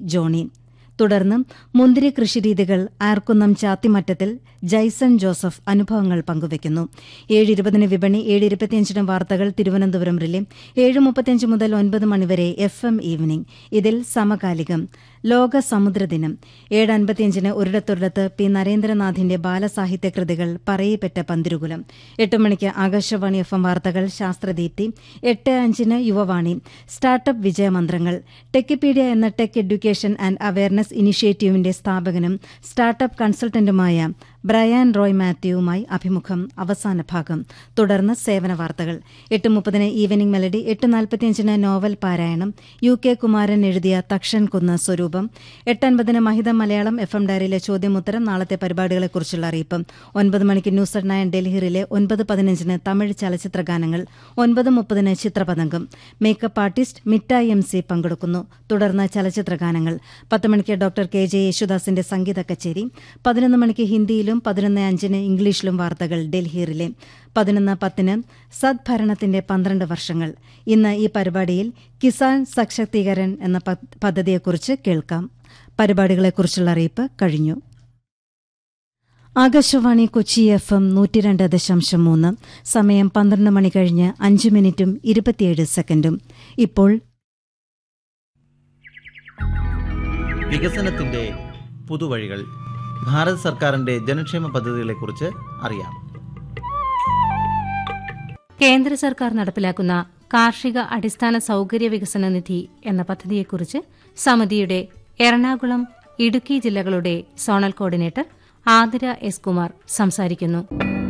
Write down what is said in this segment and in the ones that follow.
Johnny തുടർന്ന് മുന്തിരി കൃഷിരീതികൾ ആർക്കുന്നം ചാത്തിമറ്റത്തിൽ Jaison Joseph അനുഭവങ്ങൾ പങ്കുവയ്ക്കുന്നു ഏഴ് ഇരുപതിന് വിപണി ഏഴ് ഇരുപത്തിയഞ്ചിന് വാർത്തകൾ തിരുവനന്തപുരം റിലേ ഏഴ് മുപ്പത്തിയഞ്ച് മുതൽ ഒൻപത് മണിവരെ എഫ് എം ഈവനിംഗ് ഇതിൽ സമകാലികം ലോക സമുദ്രദിനം ഏഴ് അൻപത്തിയഞ്ചിന് ഒരിടത്തൊരിടത്ത് പി നരേന്ദ്രനാഥിന്റെ ബാലസാഹിത്യ കൃതികൾ പറയിപ്പെട്ട പന്തിരുകുലം എട്ട് മണിക്ക് ആകാശവാണി എഫ് എം വാർത്തകൾ ശാസ്ത്രദീപ്തി എട്ട് അഞ്ചിന് യുവവാണി സ്റ്റാർട്ടപ്പ് വിജയമന്ത്രങ്ങൾ ടെക്കിപീഡിയ എന്ന ടെക് എഡ്യൂക്കേഷൻ ആൻഡ് അവയർനെസ് ഇനിഷ്യേറ്റീവിന്റെ സ്ഥാപകനും സ്റ്റാർട്ടപ്പ് കൺസൾട്ടന്റുമായ ബ്രയാൻ റോയ് മാത്യുവുമായി അഭിമുഖം അവസാന ഭാഗം തുടർന്ന് സേവന വാർത്തകൾ എട്ട് മുപ്പതിന് ഈവനിംഗ് മെലഡി എട്ട് നാൽപ്പത്തിയഞ്ചിന് നോവൽ പാരായണം യു കെ കുമാരൻ എഴുതിയ തക്ഷൻ കുന്ന സ്വരൂപം എട്ടൻപതിന് മഹിത മലയാളം എഫ് എം ഡയറിയിലെ ചോദ്യമുത്തരം നാളത്തെ പരിപാടികളെക്കുറിച്ചുള്ള അറിയിപ്പ് ഒൻപത് മണിക്ക് ന്യൂസ് അറ്റ് നയൻ ഡൽഹിയിലെ ഒൻപത് പതിനഞ്ചിന് തമിഴ് ചലച്ചിത്ര ഗാനങ്ങൾ ഒൻപത് മുപ്പതിന് Chithrapathangam makeup artist Mittayi M C പങ്കെടുക്കുന്നു തുടർന്ന് ചലച്ചിത്ര ഗാനങ്ങൾ പത്ത് മണിക്ക് ഡോക്ടർ കെ ജെ യേശുദാസിന്റെ സംഗീത കച്ചേരി പതിനൊന്ന് മണിക്ക് ഹിന്ദിയിലും പതിനൊന്ന് അഞ്ചിന് ഇംഗ്ലീഷിലും വാർത്തകൾ ഡൽഹിയിലെ പതിനൊന്ന് പത്തിന് സദ്ഭരണത്തിന്റെ പന്ത്രണ്ട് വർഷങ്ങൾ ഇന്ന് ഈ പരിപാടിയിൽ കിസാൻ സശക്തീകരൺ എന്ന പദ്ധതിയെക്കുറിച്ച് കേൾക്കാം പരിപാടികളെക്കുറിച്ചുള്ള അറിയിപ്പ് കഴിഞ്ഞു ആകാശവാണി കൊച്ചി എഫ് എം നൂറ്റിരണ്ട് ദശാംശം മൂന്ന് സമയം പന്ത്രണ്ട് മണി കഴിഞ്ഞ് അഞ്ച് മിനിറ്റും ഇരുപത്തിയേഴ് സെക്കൻഡും ഇപ്പോൾ വികസനത്തിന്റെ പുതുവഴികൾ ഭാരത് സർക്കാരിന്റെ ജനക്ഷേമ പദ്ധതികളെക്കുറിച്ച് അറിയാം കേന്ദ്ര സർക്കാർ നടപ്പിലാക്കുന്ന കാർഷിക അടിസ്ഥാന സൌകര്യ വികസന നിധി എന്ന പദ്ധതിയെക്കുറിച്ച് സമിതിയുടെ എറണാകുളം ഇടുക്കി ജില്ലകളുടെ zonal coordinator Athira S Kumar സംസാരിക്കുന്നു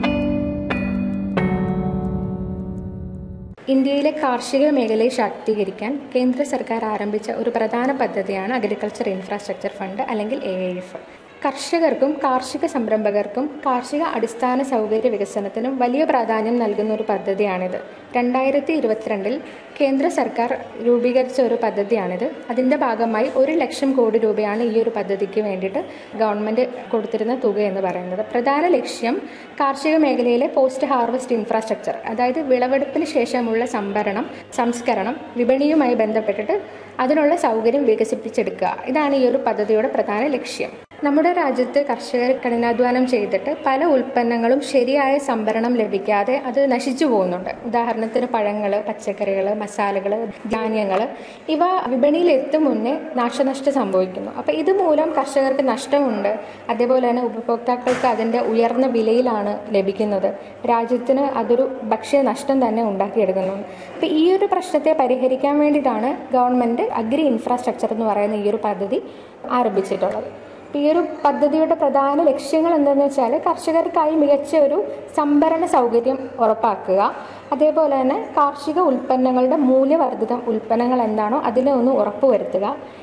ഇന്ത്യയിലെ കാർഷിക മേഖലയെ ശാക്തീകരിക്കാൻ കേന്ദ്ര സർക്കാർ ആരംഭിച്ച ഒരു പ്രധാന പദ്ധതിയാണ് അഗ്രികൾച്ചർ ഇൻഫ്രാസ്ട്രക്ചർ ഫണ്ട് അല്ലെങ്കിൽ എ എഫ് കർഷകർക്കും കാർഷിക സംരംഭകർക്കും കാർഷിക അടിസ്ഥാന സൗകര്യ വികസനത്തിനും വലിയ പ്രാധാന്യം നൽകുന്ന ഒരു പദ്ധതിയാണിത് രണ്ടായിരത്തി ഇരുപത്തിരണ്ടിൽ കേന്ദ്ര സർക്കാർ രൂപീകരിച്ച ഒരു പദ്ധതിയാണിത് അതിൻ്റെ ഭാഗമായി ഒരു ലക്ഷം കോടി രൂപയാണ് ഈ ഒരു പദ്ധതിക്ക് വേണ്ടിയിട്ട് ഗവൺമെൻറ് കൊടുത്തിരുന്ന തുക എന്ന് പറയുന്നത് പ്രധാന ലക്ഷ്യം കാർഷിക മേഖലയിലെ പോസ്റ്റ് ഹാർവസ്റ്റ് ഇൻഫ്രാസ്ട്രക്ചർ അതായത് വിളവെടുപ്പിന് ശേഷമുള്ള സംഭരണം സംസ്കരണം വിപണിയുമായി ബന്ധപ്പെട്ടിട്ട് അതിനുള്ള സൗകര്യം വികസിപ്പിച്ചെടുക്കുക ഇതാണ് ഈ ഒരു പദ്ധതിയുടെ പ്രധാന ലക്ഷ്യം നമ്മുടെ രാജ്യത്ത് കർഷകർ കഠിനാധ്വാനം ചെയ്തിട്ട് പല ഉൽപ്പന്നങ്ങളും ശരിയായ സംഭരണം ലഭിക്കാതെ അത് നശിച്ചു പോകുന്നുണ്ട് ഉദാഹരണത്തിന് പഴങ്ങൾ പച്ചക്കറികൾ മസാലകൾ ധാന്യങ്ങൾ ഇവ വിപണിയിൽ എത്തും മുന്നേ നാശനഷ്ടം സംഭവിക്കുന്നു അപ്പോൾ ഇതുമൂലം കർഷകർക്ക് നഷ്ടമുണ്ട് അതേപോലെ തന്നെ ഉപഭോക്താക്കൾക്ക് അതിൻ്റെ ഉയർന്ന വിലയിലാണ് ലഭിക്കുന്നത് രാജ്യത്തിന് അതൊരു ഭക്ഷ്യ നഷ്ടം തന്നെ ഉണ്ടാക്കിയെടുക്കുന്നുണ്ട് അപ്പോൾ ഈ ഒരു പ്രശ്നത്തെ പരിഹരിക്കാൻ വേണ്ടിയിട്ടാണ് ഗവൺമെൻറ് അഗ്രി ഇൻഫ്രാസ്ട്രക്ചർ എന്ന് പറയുന്ന ഈ ഒരു പദ്ധതി ആരംഭിച്ചിട്ടുള്ളത് ഈ ഒരു പദ്ധതിയുടെ പ്രധാന ലക്ഷ്യങ്ങൾ എന്താണെന്ന് വെച്ചാൽ കർഷകർക്കായി മികച്ച ഒരു സംഭരണ സൗകര്യം ഉറപ്പാക്കുക അതേപോലെ തന്നെ കാർഷിക ഉൽപ്പന്നങ്ങളുടെ മൂല്യവർദ്ധിത ഉൽപ്പന്നങ്ങൾ എന്താണോ അതിനെ ഒന്ന് ഉറപ്പുവരുത്തുക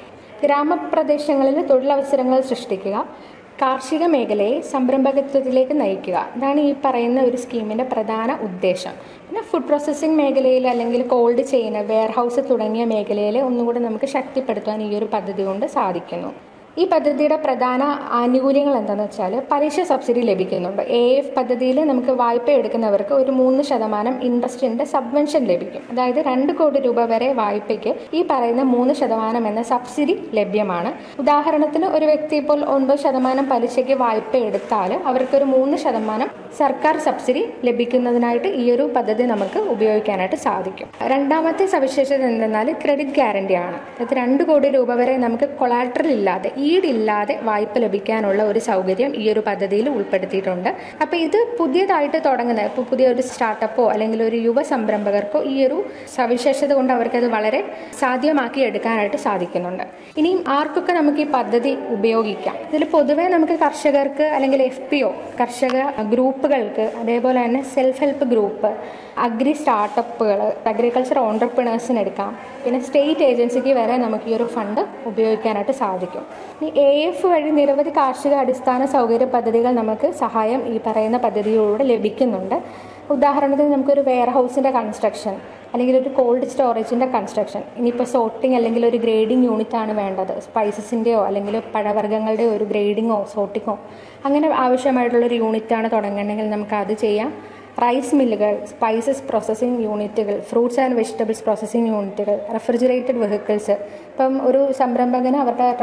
ഗ്രാമപ്രദേശങ്ങളിൽ തൊഴിലവസരങ്ങൾ സൃഷ്ടിക്കുക കാർഷിക മേഖലയെ സംരംഭകത്വത്തിലേക്ക് നയിക്കുക ഇതാണ് ഈ പറയുന്ന ഒരു സ്കീമിൻ്റെ പ്രധാന ഉദ്ദേശം പിന്നെ ഫുഡ് പ്രോസസ്സിംഗ് മേഖലയിൽ അല്ലെങ്കിൽ കോൾഡ് ചെയിൻ വെയർഹൗസ് തുടങ്ങിയ മേഖലയിൽ ഒന്നുകൂടെ നമുക്ക് ശക്തിപ്പെടുത്താൻ ഈ ഒരു പദ്ധതി കൊണ്ട് സാധിക്കുന്നു ഈ പദ്ധതിയുടെ പ്രധാന ആനുകൂല്യങ്ങൾ എന്താണെന്ന് വെച്ചാൽ പലിശ സബ്സിഡി ലഭിക്കുന്നുണ്ട് എ എഫ് പദ്ധതിയിൽ നമുക്ക് വായ്പ എടുക്കുന്നവർക്ക് ഒരു മൂന്ന് ശതമാനം ഇൻട്രസ്റ്റിൻ്റെ സബ്വെൻഷൻ ലഭിക്കും അതായത് രണ്ട് കോടി രൂപ വരെ വായ്പയ്ക്ക് ഈ പറയുന്ന മൂന്ന് ശതമാനം എന്ന സബ്സിഡി ലഭ്യമാണ് ഉദാഹരണത്തിന് ഒരു വ്യക്തി ഇപ്പോൾ ഒൻപത് ശതമാനം പലിശയ്ക്ക് വായ്പ എടുത്താൽ അവർക്കൊരു മൂന്ന് ശതമാനം സർക്കാർ സബ്സിഡി ലഭിക്കുന്നതിനായിട്ട് ഈ ഒരു പദ്ധതി നമുക്ക് ഉപയോഗിക്കാനായിട്ട് സാധിക്കും രണ്ടാമത്തെ സവിശേഷത എന്തെന്നാൽ ക്രെഡിറ്റ് ഗ്യാരണ്ടിയാണ് അതായത് രണ്ട് കോടി രൂപ വരെ നമുക്ക് കൊളാട്രൽ ഇല്ലാതെ ഈടില്ലാതെ വായ്പ ലഭിക്കാനുള്ള ഒരു സൗകര്യം ഈ ഒരു പദ്ധതിയിൽ ഉൾപ്പെടുത്തിയിട്ടുണ്ട് അപ്പോൾ ഇത് പുതിയതായിട്ട് തുടങ്ങുന്ന ഇപ്പോൾ പുതിയ ഒരു സ്റ്റാർട്ടപ്പോ അല്ലെങ്കിൽ ഒരു യുവ സംരംഭകർക്കോ ഈ ഒരു സവിശേഷത കൊണ്ട് അവർക്കത് വളരെ സാധ്യമാക്കി എടുക്കാനായിട്ട് സാധിക്കുന്നുണ്ട് ഇനിയും ആർക്കൊക്കെ നമുക്ക് ഈ പദ്ധതി ഉപയോഗിക്കാം ഇതിൽ പൊതുവേ നമുക്ക് കർഷകർക്ക് അല്ലെങ്കിൽ എഫ് പി ഒ കർഷക ഗ്രൂപ്പുകൾക്ക് അതേപോലെ തന്നെ സെൽഫ് ഹെൽപ്പ് ഗ്രൂപ്പ് അഗ്രി സ്റ്റാർട്ടപ്പുകൾ അഗ്രികൾച്ചർ ഓണ്ടർപ്രണേഴ്സിന് എടുക്കാം പിന്നെ സ്റ്റേറ്റ് ഏജൻസിക്ക് വരെ നമുക്ക് ഈ ഒരു ഫണ്ട് ഉപയോഗിക്കാനായിട്ട് സാധിക്കും ഈ എ എഫ് വഴി നിരവധി കാർഷിക അടിസ്ഥാന സൗകര്യ പദ്ധതികൾ നമുക്ക് സഹായം ഈ പറയുന്ന പദ്ധതിയിലൂടെ ലഭിക്കുന്നുണ്ട് ഉദാഹരണത്തിന് നമുക്കൊരു വെയർ ഹൗസിൻ്റെ കൺസ്ട്രക്ഷൻ അല്ലെങ്കിൽ ഒരു കോൾഡ് സ്റ്റോറേജിൻ്റെ കൺസ്ട്രക്ഷൻ ഇനിയിപ്പോൾ സോർട്ടിംഗ് അല്ലെങ്കിൽ ഒരു ഗ്രേഡിംഗ് യൂണിറ്റ് ആണ് വേണ്ടത് സ്പൈസസിൻ്റെയോ അല്ലെങ്കിൽ പഴവർഗ്ഗങ്ങളുടെയോ ഒരു ഗ്രേഡിങ്ങോ സോർട്ടിങ്ങോ അങ്ങനെ ആവശ്യമായിട്ടുള്ളൊരു യൂണിറ്റാണ് തുടങ്ങണമെങ്കിൽ നമുക്ക് അത് ചെയ്യാം റൈസ് മില്ലുകൾ സ്പൈസസ് പ്രോസസ്സിംഗ് യൂണിറ്റുകൾ ഫ്രൂട്ട്സ് ആൻഡ് വെജിറ്റബിൾസ് പ്രോസസ്സിംഗ് യൂണിറ്റുകൾ റെഫ്രിജറേറ്റഡ് വെഹിക്കിൾസ് ഇപ്പം ഒരു സംരംഭകന് അവരുടെ